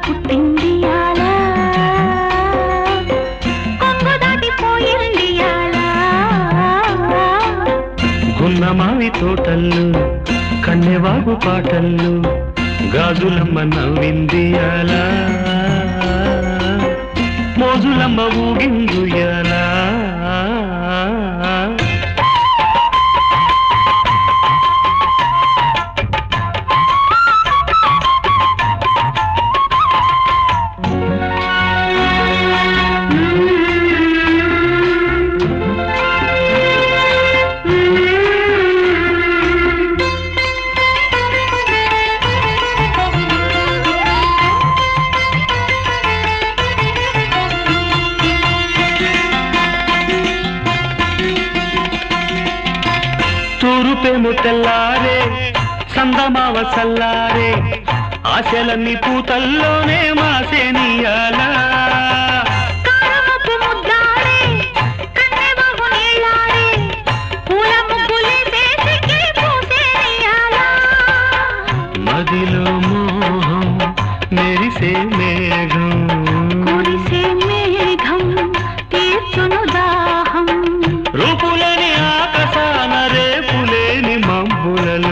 పుట్టింది అలా కొంగు దాటిపోయింది అలా గున్నమావి తోటల్లు కన్నెవాగు పాటల్లు గాజులమ్మ నవ్వింది అలా మోజులమ్మ ఊగిందు ఎలా తూరుపేము తెల్లారే సందమావ సల్లారే ఆశలన్నీ పూతల్లోనే మాసేనియాలా కారమపు ముద్దాడే కన్నెబాబు నీళ్ళాడే పూల ముగ్గులేసేసికి పూసేనియాలా మదిలో మోహం మెరిసే మేఘం కురిసే మేఘం తీర్చును దాహం రూపులేని ఆకాశాన రేపులేని మబ్బులలో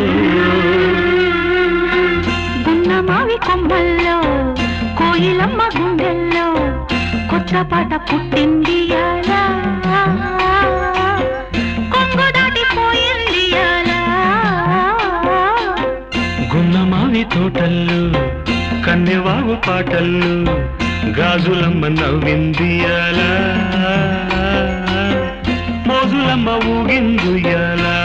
గున్నమావి కొమ్మల్లో కోయిలమ్మ గుండెల్లో కొత్త పాట పుట్టింది అలా కొంగు దాటిపోయింది అలా గున్నమావి తోటల్లు కన్నెవాగు పాటల్లు గాజులమ్మ నవ్వింది అలా మోజులమ్మ ఊగిందు ఎలా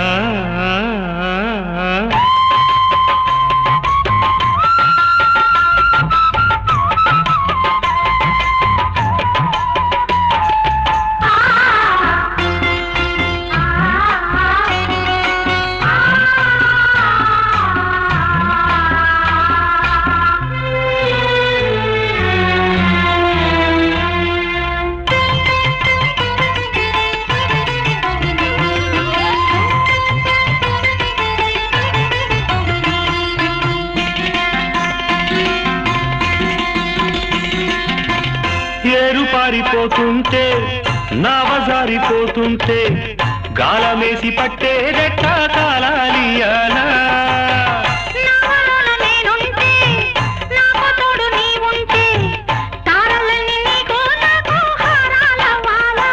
ఏరు పారిపోతుంటే నావజారిపోతుంటే గాలమేసి పట్టే రెట్ట కాలాలియాలా నాలోన నేనుంటే నాకు తోడు నీవుంటే తారలన్నీ నీకు నాకు హారాలవ్వాలా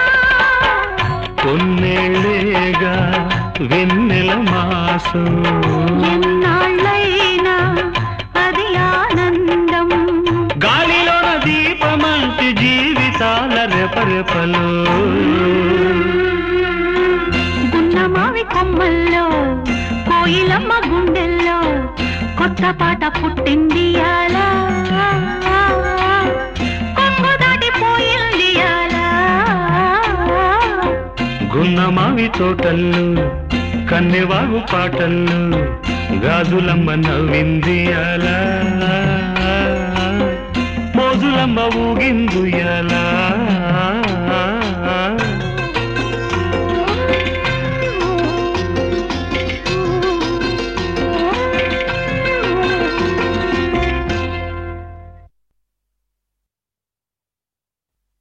కొన్నేళ్ళేగా వెన్నెల మాసం ఎన్నాళ్ళైనా అది ఆనందం గాలిలోన దీపమంటి జీవితాల రెపరెపలు గున్నమావి కొమ్మల్లో కోయిలమ్మ గుండెల్లో కొత్త పాట పుట్టింది అలా కొంగు దాటిపోయింది అలా గున్నమావి తోటల్లు కన్నెవాగు పాటల్లు గాజులమ్మ నవ్వింది అలా మోజులమ్మ ఊగిందు